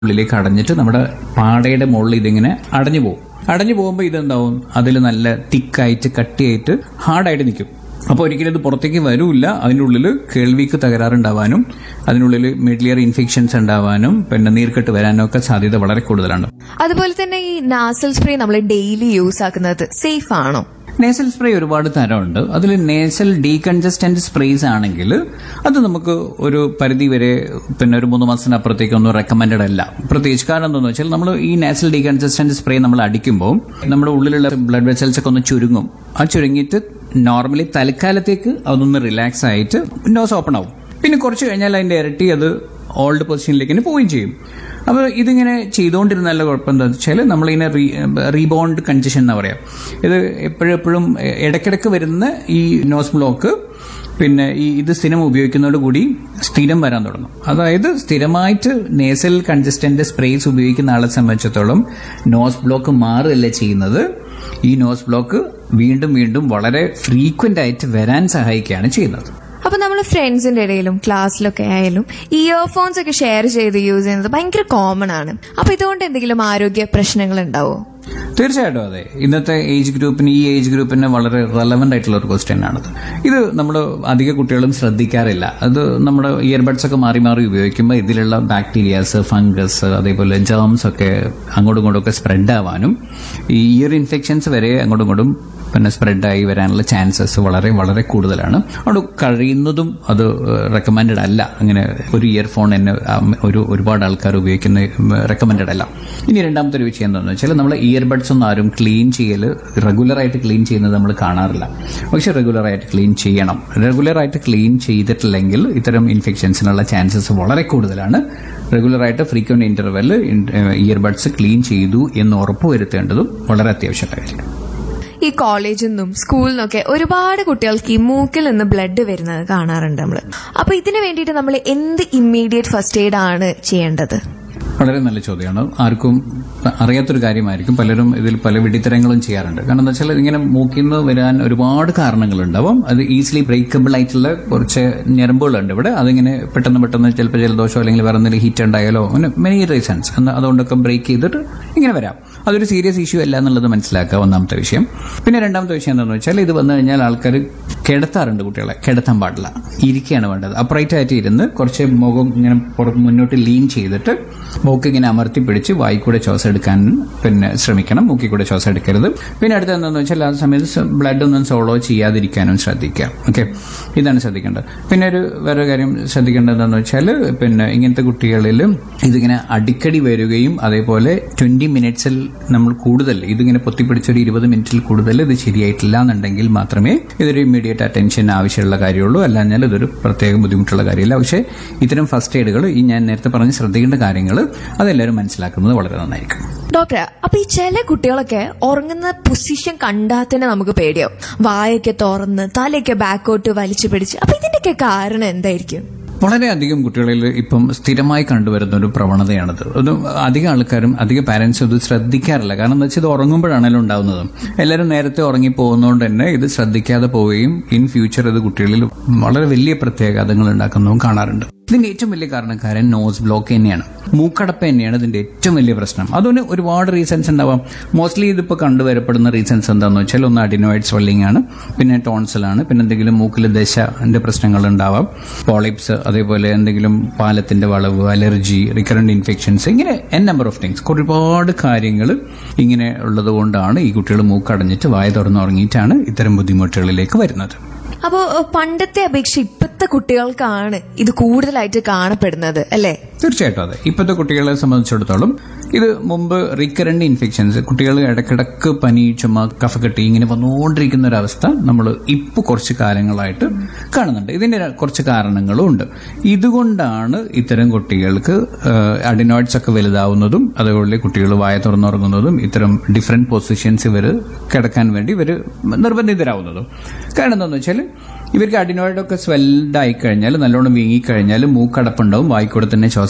ഉള്ളിലേക്ക് അടഞ്ഞിട്ട് നമ്മുടെ പാടയുടെ മുകളിൽ ഇതിങ്ങനെ അടഞ്ഞു പോകും അടഞ്ഞു പോകുമ്പോൾ ഇതെന്താവും അതിൽ നല്ല തിക്കായിട്ട് കട്ടിയായിട്ട് ഹാർഡായിട്ട് നിൽക്കും അപ്പോൾ ഒരിക്കലും ഇത് പുറത്തേക്ക് വരൂല്ല അതിൻ്റെ ഉള്ളിൽ കേൾവിക്ക് തകരാറുണ്ടാവാനും അതിനുള്ളിൽ മിഡ്ലിയർ ഇൻഫെക്ഷൻസ് ഉണ്ടാവാനും പിന്നെ നീർക്കെട്ട് വരാനും ഒക്കെ സാധ്യത വളരെ കൂടുതലാണ് അതുപോലെ തന്നെ ഈ നാസൽ സ്പ്രേ നമ്മൾ ഡെയിലി യൂസ് ആക്കുന്നത് സേഫ് ആണോ നേസൽ സ്പ്രേ ഒരുപാട് തരമുണ്ട് അതിൽ നേസൽ ഡീകൺജസ്റ്റന്റ് സ്പ്രേസ് ആണെങ്കിൽ അത് നമുക്ക് ഒരു പരിധി വരെ പിന്നെ ഒരു മൂന്ന് മാസത്തിനപ്പുറത്തേക്കൊന്നും റെക്കമെൻഡഡ് അല്ല പ്രത്യേകിച്ച് കാരണം എന്താണെന്ന് വെച്ചാൽ നമ്മൾ ഈ നാസൽ ഡീകൺജസ്റ്റന്റ് സ്പ്രേ നമ്മൾ അടിക്കുമ്പോൾ നമ്മുടെ ഉള്ളിലുള്ള ബ്ലഡ് വെസൽസ് ഒക്കെ ഒന്ന് ചുരുങ്ങും ആ ചുരുങ്ങിയിട്ട് നോർമലി തൽക്കാലത്തേക്ക് അതൊന്ന് റിലാക്സ് ആയിട്ട് നോസ് ഓപ്പൺ ആവും പിന്നെ കുറച്ച് കഴിഞ്ഞാൽ അതിന്റെ ഇരട്ടി അത് ഓൾഡ് പൊസിഷനിലേക്ക് തന്നെ പോവുകയും ചെയ്യും അപ്പോൾ ഇതിങ്ങനെ ചെയ്തുകൊണ്ടിരുന്നാലുള്ള കുഴപ്പം എന്താ വെച്ചാൽ നമ്മളിങ്ങനെ റീ റീബോണ്ട് കൺജഷൻ എന്നാ പറയാം ഇത് എപ്പോഴും എപ്പോഴും ഇടയ്ക്കിടയ്ക്ക് വരുന്ന ഈ നോസ് ബ്ലോക്ക് പിന്നെ ഈ ഇത് സ്ഥിരം ഉപയോഗിക്കുന്നതോട് കൂടി സ്ഥിരം വരാൻ തുടങ്ങും അതായത് സ്ഥിരമായിട്ട് നേസൽ കൺജസ്റ്റന്റ് സ്പ്രേസ് ഉപയോഗിക്കുന്ന ആളെ സംബന്ധിച്ചിടത്തോളം നോസ് ബ്ലോക്ക് മാറുകയല്ല ചെയ്യുന്നത് ഈ നോസ് ബ്ലോക്ക് വീണ്ടും വീണ്ടും വളരെ ഫ്രീക്വന്റ് ആയിട്ട് വരാൻ സഹായിക്കുകയാണ് ചെയ്യുന്നത് അപ്പൊ നമ്മൾ ഫ്രണ്ട്സിന്റെ ഇടയിലും ക്ലാസ്സിലൊക്കെ ആയാലും ഇയർഫോൺസ് ഒക്കെ ഷെയർ ചെയ്ത് യൂസ് ചെയ്യുന്നത് ഭയങ്കര കോമൺ ആണ് അപ്പൊ ഇതുകൊണ്ട് എന്തെങ്കിലും ആരോഗ്യ പ്രശ്നങ്ങൾ ഉണ്ടാവോ തീർച്ചയായിട്ടും അതെ ഇന്നത്തെ ഏജ് ഗ്രൂപ്പിന് ഈ ഏജ് ഗ്രൂപ്പിന് വളരെ റെലവെന്റ് ആയിട്ടുള്ള ഒരു ക്വസ്റ്റ്യൻ ആണത് ഇത് നമ്മൾ അധിക കുട്ടികളും ശ്രദ്ധിക്കാറില്ല അത് നമ്മുടെ ഇയർബഡ്സ് ഒക്കെ മാറി മാറി ഉപയോഗിക്കുമ്പോൾ ഇതിലുള്ള ബാക്ടീരിയാസ് ഫംഗസ് അതേപോലെ ജേംസ് ഒക്കെ അങ്ങോട്ടും ഇങ്ങോട്ടും ഒക്കെ സ്പ്രെഡ് ആവാനും ഈ ഇയർ ഇൻഫെക്ഷൻസ് വരെ അങ്ങോട്ടും ഇങ്ങോട്ടും പിന്നെ സ്പ്രെഡായി വരാനുള്ള ചാൻസസ് വളരെ വളരെ കൂടുതലാണ് അതുകൊണ്ട് കഴിയുന്നതും അത് റെക്കമെൻഡഡ് അല്ല അങ്ങനെ ഒരു ഇയർഫോൺ തന്നെ ഒരു ഒരുപാട് ആൾക്കാർ ഉപയോഗിക്കുന്ന റെക്കമെൻഡഡ് അല്ല ഇനി രണ്ടാമത്തെ ഒരു വിഷയം എന്താണെന്ന് വെച്ചാൽ നമ്മൾ ഇയർബഡ്സ് ഒന്നും ആരും ക്ലീൻ ചെയ്യൽ റെഗുലറായിട്ട് ക്ലീൻ ചെയ്യുന്നത് നമ്മൾ കാണാറില്ല പക്ഷെ റെഗുലറായിട്ട് ക്ലീൻ ചെയ്യണം റെഗുലറായിട്ട് ക്ലീൻ ചെയ്തിട്ടില്ലെങ്കിൽ ഇത്തരം ഇൻഫെക്ഷൻസിനുള്ള ചാൻസസ് വളരെ കൂടുതലാണ് റെഗുലറായിട്ട് ഫ്രീക്വന്റ് ഇന്റർവെൽ ഇയർബഡ്സ് ക്ലീൻ ചെയ്തു എന്ന് ഉറപ്പുവരുത്തേണ്ടതും വളരെ അത്യാവശ്യമായ കാര്യം ഈ കോളേജിൽ നിന്നും സ്കൂളിൽ നിന്നൊക്കെ ഒരുപാട് കുട്ടികൾക്ക് ഈ മൂക്കിൽ നിന്ന് ബ്ലഡ് വരുന്നത് കാണാറുണ്ട് നമ്മൾ അപ്പൊ ഇതിനു വേണ്ടിയിട്ട് നമ്മൾ എന്ത് ഇമ്മീഡിയറ്റ് ഫസ്റ്റ് എയ്ഡ് ആണ് ചെയ്യേണ്ടത് വളരെ നല്ല ചോദ്യമാണ് ആർക്കും അറിയാത്തൊരു കാര്യമായിരിക്കും പലരും ഇതിൽ പല വിഡിത്തരങ്ങളും ചെയ്യാറുണ്ട് കാരണം എന്താ വെച്ചാൽ ഇങ്ങനെ മൂക്കിൽ നിന്ന് വരാൻ ഒരുപാട് കാരണങ്ങളുണ്ടാവും അത് ഈസിലി ബ്രേക്കബിൾ ആയിട്ടുള്ള കുറച്ച് ഞരമ്പുകളുണ്ട് ഇവിടെ അതിങ്ങനെ പെട്ടെന്ന് പെട്ടെന്ന് ചിലപ്പോൾ ജലദോഷമോ അല്ലെങ്കിൽ വേറെ എന്തെങ്കിലും ഹീറ്റ് ഉണ്ടായാലോ അങ്ങനെ മെനി റീസൺസ് അതുകൊണ്ടൊക്കെ ബ്രേക്ക് ചെയ്തിട്ട് ഇങ്ങനെ വരാം അതൊരു സീരിയസ് ഇഷ്യൂ അല്ല എന്നുള്ളത് മനസ്സിലാക്കുക ഒന്നാമത്തെ വിഷയം പിന്നെ രണ്ടാമത്തെ വിഷയം എന്താണെന്ന് വെച്ചാൽ ഇത് വന്നു കഴിഞ്ഞാൽ ആൾക്കാർ കിടത്താറുണ്ട് കുട്ടികളെ കിടത്താൻ പാടില്ല ഇരിക്കുകയാണ് വേണ്ടത് അപ്രൈറ്റ് ആയിട്ട് ഇരുന്ന് കുറച്ച് മുഖം ഇങ്ങനെ പുറത്ത് മുന്നോട്ട് ലീൻ ചെയ്തിട്ട് മൂക്ക് ഇങ്ങനെ അമർത്തി പിടിച്ച് വായിക്കൂടെ ശ്വാസം എടുക്കാൻ പിന്നെ ശ്രമിക്കണം മൂക്കിൽ കൂടെ ശ്വാസം എടുക്കരുത് പിന്നെ അടുത്ത എന്താണെന്ന് വെച്ചാൽ ആ സമയത്ത് ബ്ലഡ് ഒന്നും സോളോ ചെയ്യാതിരിക്കാനും ശ്രദ്ധിക്കുക ഓക്കെ ഇതാണ് ശ്രദ്ധിക്കേണ്ടത് പിന്നെ ഒരു വേറെ കാര്യം ശ്രദ്ധിക്കേണ്ടത് എന്താണെന്ന് വെച്ചാൽ പിന്നെ ഇങ്ങനത്തെ കുട്ടികളിൽ ഇതിങ്ങനെ അടിക്കടി വരികയും അതേപോലെ ട്വന്റി മിനിറ്റ്സിൽ നമ്മൾ കൂടുതൽ ഇതിങ്ങനെ പൊത്തിപ്പിടിച്ചൊരു ഇരുപത് മിനിറ്റിൽ കൂടുതൽ ഇത് ശരിയായിട്ടില്ല എന്നുണ്ടെങ്കിൽ മാത്രമേ ഇതൊരു ഇമ്മീഡിയറ്റ് അറ്റൻഷൻ ആവശ്യമുള്ള കാര്യമുള്ളൂ അല്ലാഞ്ഞാൽ ഇതൊരു പ്രത്യേക ബുദ്ധിമുട്ടുള്ള കാര്യമില്ല പക്ഷേ ഇത്തരം ഫസ്റ്റ് എയ്ഡുകൾ ഈ ഞാൻ നേരത്തെ പറഞ്ഞ് ശ്രദ്ധിക്കേണ്ട കാര്യങ്ങൾ അതെല്ലാവരും മനസ്സിലാക്കുന്നത് വളരെ നന്നായിരിക്കും ഡോക്ടർ അപ്പൊ ഈ ചില കുട്ടികളൊക്കെ ഉറങ്ങുന്ന പൊസിഷൻ കണ്ടാൽ തന്നെ നമുക്ക് പേടിയാവും വായൊക്കെ തുറന്ന് തലയൊക്കെ ബാക്കോട്ട് വലിച്ചു പിടിച്ച് അപ്പൊ ഇതിന്റെയൊക്കെ കാരണം എന്തായിരിക്കും വളരെയധികം കുട്ടികളിൽ ഇപ്പം സ്ഥിരമായി കണ്ടുവരുന്ന ഒരു പ്രവണതയാണിത് അത് അധികം ആൾക്കാരും അധിക പാരന്റ്സും ഇത് ശ്രദ്ധിക്കാറില്ല കാരണം എന്താ വെച്ചാൽ ഇത് ഉറങ്ങുമ്പോഴാണല്ലോ ഉണ്ടാവുന്നത് എല്ലാവരും നേരത്തെ ഉറങ്ങി പോകുന്നതുകൊണ്ട് തന്നെ ഇത് ശ്രദ്ധിക്കാതെ പോവുകയും ഇൻ ഫ്യൂച്ചർ ഇത് കുട്ടികളിൽ വളരെ വലിയ പ്രത്യാഘാതങ്ങൾ ഉണ്ടാക്കുന്നതും കാണാറുണ്ട് ഇതിന്റെ ഏറ്റവും വലിയ കാരണക്കാരൻ നോസ് ബ്ലോക്ക് തന്നെയാണ് മൂക്കടപ്പ് തന്നെയാണ് ഇതിന്റെ ഏറ്റവും വലിയ പ്രശ്നം അതിന് ഒരുപാട് റീസൺസ് ഉണ്ടാവാം മോസ്റ്റ്ലി ഇതിപ്പോൾ കണ്ടുവരപ്പെടുന്ന റീസൺസ് എന്താണെന്ന് വെച്ചാൽ ഒന്ന് അഡിനോയിഡ് സ്വെല്ലിംഗ് ആണ് പിന്നെ ടോൺസൽ ആണ് പിന്നെ എന്തെങ്കിലും മൂക്കിൽ ദശന്റെ പ്രശ്നങ്ങൾ ഉണ്ടാവാം പോളിപ്സ് അതേപോലെ എന്തെങ്കിലും പാലത്തിന്റെ വളവ് അലർജി റിക്കറന്റ് ഇൻഫെക്ഷൻസ് ഇങ്ങനെ എൻ നമ്പർ ഓഫ് തിങ്സ് ഒരുപാട് കാര്യങ്ങൾ ഇങ്ങനെ ഉള്ളത് കൊണ്ടാണ് ഈ കുട്ടികൾ മൂക്കടഞ്ഞിട്ട് വായ തുറന്നുറങ്ങിയിട്ടാണ് ഇത്തരം ബുദ്ധിമുട്ടുകളിലേക്ക് വരുന്നത് അപ്പോ പണ്ടത്തെ അപേക്ഷ ഇപ്പോഴത്തെ കുട്ടികൾക്കാണ് ഇത് കൂടുതലായിട്ട് കാണപ്പെടുന്നത് അല്ലേ തീർച്ചയായിട്ടും അതെ ഇപ്പോഴത്തെ കുട്ടികളെ സംബന്ധിച്ചിടത്തോളം ഇത് മുമ്പ് റീക്കറന്റ് ഇൻഫെക്ഷൻസ് കുട്ടികൾ ഇടക്കിടക്ക് പനി ചുമ കഫക്കെട്ടി ഇങ്ങനെ വന്നുകൊണ്ടിരിക്കുന്ന ഒരു നമ്മൾ ഇപ്പോൾ കുറച്ച് കാലങ്ങളായിട്ട് കാണുന്നുണ്ട് ഇതിന്റെ കുറച്ച് കാരണങ്ങളും ഉണ്ട് ഇതുകൊണ്ടാണ് ഇത്തരം കുട്ടികൾക്ക് അഡിനോയിഡ്സ് ഒക്കെ വലുതാവുന്നതും അതുപോലെ കുട്ടികൾ വായ തുറന്നുറങ്ങുന്നതും ഇത്തരം ഡിഫറെന്റ് പൊസിഷൻസ് ഇവർ കിടക്കാൻ വേണ്ടി ഇവർ നിർബന്ധിതരാവുന്നതും കാരണം എന്താണെന്ന് വെച്ചാൽ ഇവർക്ക് അഡിനോയിഡ് ഒക്കെ സ്വെൽഡ് ആയി കഴിഞ്ഞാൽ നല്ലോണം വീങ്ങിക്കഴിഞ്ഞാൽ മൂക്കടപ്പുണ്ടാവും വായിക്കൂടെ തന്നെ ശ്വാസം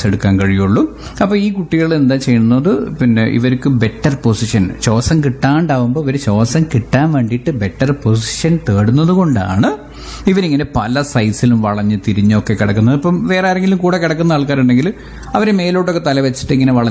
ശ്വാസം എടുക്കാൻ കഴിയുള്ളൂ അപ്പൊ ഈ കുട്ടികൾ എന്താ ചെയ്യുന്നത് പിന്നെ ഇവർക്ക് ബെറ്റർ പൊസിഷൻ ശ്വാസം കിട്ടാണ്ടാവുമ്പോൾ ഇവർ ശ്വാസം കിട്ടാൻ വേണ്ടിയിട്ട് ബെറ്റർ പൊസിഷൻ തേടുന്നത് കൊണ്ടാണ് ഇവരിങ്ങനെ പല സൈസിലും വളഞ്ഞ് തിരിഞ്ഞൊക്കെ കിടക്കുന്നത് ഇപ്പം വേറെ ആരെങ്കിലും കൂടെ കിടക്കുന്ന ആൾക്കാരുണ്ടെങ്കിൽ അവർ മേലോട്ടൊക്കെ തല വെച്ചിട്ട് ഇങ്ങനെ വളഞ്ഞ്